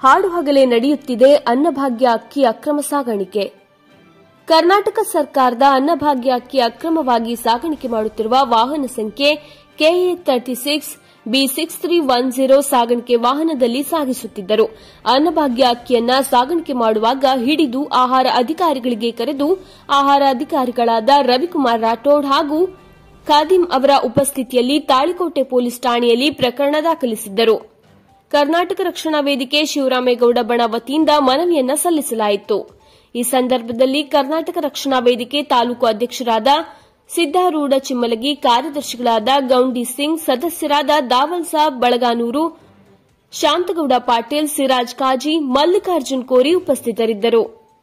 ಹಾಡು ಹಗಲೇ ನಡೆಯುತ್ತಿದೆ ಅನ್ನಭಾಗ್ಯ ಅಕ್ಕಿ ಅಕ್ರಮ ಸಾಗಾಣಿಕೆ ಕರ್ನಾಟಕ ಸರ್ಕಾರದ ಅನ್ನಭಾಗ್ಯ ಅಕ್ಕಿ ಅಕ್ರಮವಾಗಿ ಸಾಗಾಣಿಕೆ ಮಾಡುತ್ತಿರುವ ವಾಹನ ಸಂಖ್ಯೆ KA thirty six B six three one zero ಸಾಗಾಣಿಕೆ ವಾಹನದಲ್ಲಿ ಸಾಗಿಸುತ್ತಿದ್ದರು ಅನ್ನಭಾಗ್ಯ ಅಕ್ಕಿಯನ್ನ ಸಾಗಾಣಿಕೆ ಮಾಡುವಾಗ ಹಿಡಿದು ಆಹಾರ ಅಧಿಕಾರಿಗಳಿಗೆ ಕರೆದು ಆಹಾರ ಅಧಿಕಾರಿಗಳಾದ ರವಿಕುಮಾರ್ ರಾಠೋಡ್ ಹಾಗೂ ಖಾದಿಂ ಅವರ ಉಪಸ್ಥಿತಿಯಲ್ಲಿ ತಾಳಿಕೋಟೆ ಪೊಲೀಸ್ ಠಾಣೆಯಲ್ಲಿ ಪ್ರಕರಣ ದಾಖಲಿಸಿದ್ದರು ಕರ್ನಾಟಕ ರಕ್ಷಣಾ ವೇದಿಕೆ ಶಿವರಾಮೇಗೌಡ ಬಣ ವತಿಯಿಂದ ಮನವಿಯನ್ನ ಸಲ್ಲಿಸಲಾಯಿತು ಈ ಸಂದರ್ಭದಲ್ಲಿ ಕರ್ನಾಟಕ ರಕ್ಷಣಾ ವೇದಿಕೆ ತಾಲೂಕು ಅಧ್ಯಕ್ಷರಾದ ಸಿದ್ದಾರೂಢ ಚಿಮ್ಮಲಗಿ ಕಾರ್ಯದರ್ಶಿಗಳಾದ ಗೌಂಡಿ ಸಿಂಗ್ ಸದಸ್ಯರಾದ ದಾವಲ್ ಸಾಬ್ ಬಳಗಾನೂರು ಶಾಂತಗೌಡ ಪಾಟೀಲ್ ಸಿರಾಜ್ ಕಾಜಿ ಮಲ್ಲಿಕಾರ್ಜುನ್ ಕೋರಿ ಉಪಸ್ಥಿತರಿದ್ದರು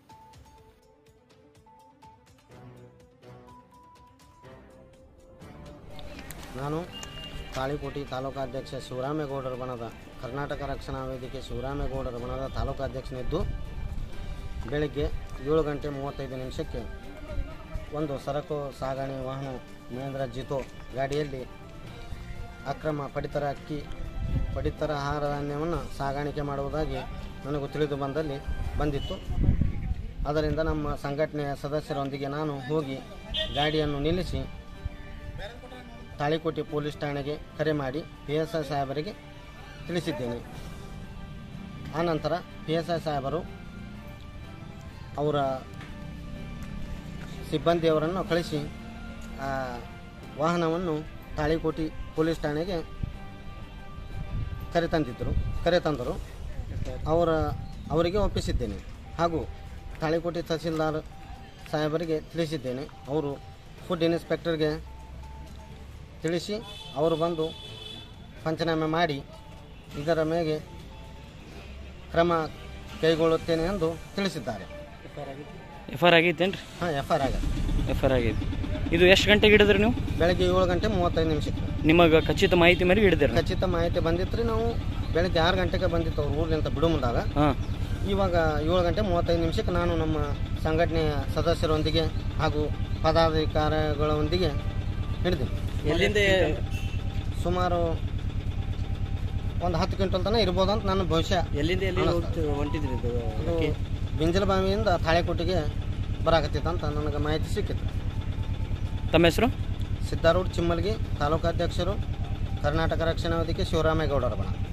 ನಾನು ತಾಳಿಕೋಟಿ ತಾಲೂಕಾಧ್ಯಕ್ಷ ಶಿವರಾಮೇಗೌಡರ ಬಣದ ಕರ್ನಾಟಕ ರಕ್ಷಣಾ ವೇದಿಕೆ ಶಿವರಾಮೇಗೌಡರ ಬಣದ ತಾಲೂಕಾಧ್ಯಕ್ಷನಿದ್ದು ಬೆಳಗ್ಗೆ ಏಳು ಗಂಟೆ ಮೂವತ್ತೈದು ನಿಮಿಷಕ್ಕೆ ಒಂದು ಸರಕು ಸಾಗಣೆ ವಾಹನ ಮಹೇಂದ್ರ ಜಿತೋ ಗಾಡಿಯಲ್ಲಿ ಅಕ್ರಮ ಪಡಿತರ ಅಕ್ಕಿ ಪಡಿತರ ಆಹಾರ ಧಾನ್ಯವನ್ನು ಸಾಗಾಣಿಕೆ ಮಾಡುವುದಾಗಿ ನನಗೂ ತಿಳಿದು ಬಂದಲ್ಲಿ ಬಂದಿತ್ತು ಅದರಿಂದ ನಮ್ಮ ಸಂಘಟನೆಯ ಸದಸ್ಯರೊಂದಿಗೆ ನಾನು ಹೋಗಿ ಗಾಡಿಯನ್ನು ನಿಲ್ಲಿಸಿ ತಾಳಿಕೋಟೆ ಪೊಲೀಸ್ ಠಾಣೆಗೆ ಕರೆ ಮಾಡಿ ಪಿ ಎಸ್ ಐ ಸಾಹೇಬರಿಗೆ ತಿಳಿಸಿದ್ದೇನೆ ಆನಂತರ ಪಿ ಎಸ್ ಐ ಸಾಹೇಬರು ಅವರ ಸಿಬ್ಬಂದಿಯವರನ್ನು ಕಳಿಸಿ ಆ ವಾಹನವನ್ನು ತಾಳಿಕೋಟಿ ಪೊಲೀಸ್ ಠಾಣೆಗೆ ಕರೆ ತಂದಿದ್ದರು ಕರೆ ತಂದರು ಅವರ ಅವರಿಗೆ ಒಪ್ಪಿಸಿದ್ದೇನೆ ಹಾಗೂ ತಾಳಿಕೋಟೆ ತಹಸೀಲ್ದಾರ್ ಸಾಹೇಬರಿಗೆ ತಿಳಿಸಿದ್ದೇನೆ ಅವರು ಫುಡ್ ಇನ್ಸ್ಪೆಕ್ಟರ್ಗೆ ತಿಳಿಸಿ ಅವರು ಬಂದು ಪಂಚನಾಮೆ ಮಾಡಿ ಇದರ ಮೇಲೆ ಕ್ರಮ ಕೈಗೊಳ್ಳುತ್ತೇನೆ ಎಂದು ತಿಳಿಸಿದ್ದಾರೆ ಎಫ್ ಆರ್ ಆಗೈತೇನ್ರಿ ಹಾಂ ಎಫ್ ಆರ್ ಆಗ ಎಫ್ ಆರ್ ಆಗೈತಿ ಇದು ಎಷ್ಟು ಗಂಟೆಗೆ ಹಿಡಿದ್ರಿ ನೀವು ಬೆಳಗ್ಗೆ ಏಳು ಗಂಟೆ ಮೂವತ್ತೈದು ನಿಮಿಷಕ್ಕೆ ನಿಮಗೆ ಖಚಿತ ಮಾಹಿತಿ ಮೇರೆಗೆ ಹಿಡಿದಿರಿ ಖಚಿತ ಮಾಹಿತಿ ಬಂದಿತ್ತು ರೀ ನಾವು ಬೆಳಗ್ಗೆ ಆರು ಗಂಟೆಗೆ ಬಂದಿತ್ತು ಅವ್ರ ಊರಿನಿಂದ ಬಿಡು ಮುಂದಾಗ ಹಾಂ ಇವಾಗ ಏಳು ಗಂಟೆ ಮೂವತ್ತೈದು ನಿಮಿಷಕ್ಕೆ ನಾನು ನಮ್ಮ ಸಂಘಟನೆಯ ಸದಸ್ಯರೊಂದಿಗೆ ಹಾಗೂ ಪದಾಧಿಕಾರಿಗಳೊಂದಿಗೆ ಹಿಡಿದೀನಿ ಎಲ್ಲಿಂದ ಸುಮಾರು ಒಂದು ಹತ್ತು ಕ್ವಿಂಟಲ್ ತನಕ ಇರ್ಬೋದು ಅಂತ ನನ್ನ ಭವಿಷ್ಯ ಎಲ್ಲಿಂದ ಎಲ್ಲಿ ಅನಿಸ್ತು. ಹೊಂಟಿದ್ರಿ ಇದು ಅದು ಬಿಂಜಲಬಾವಿಯಿಂದ ತಾಳೆಕೋಟೆಗೆ ಬರಾಕತ್ತಿತ್ತು ಅಂತ ನನಗೆ ಮಾಹಿತಿ ಸಿಕ್ಕಿತ್ತು ತಮ್ಮ ಹೆಸರು ಸಿದ್ದಾರೂಢ ಚಿಮ್ಮಲ್ಗಿ ತಾಲೂಕಾಧ್ಯಕ್ಷರು ಕರ್ನಾಟಕ ರಕ್ಷಣಾ ವೇದಿಕೆ ಶಿವರಾಮೇಗೌಡರ ಬಣ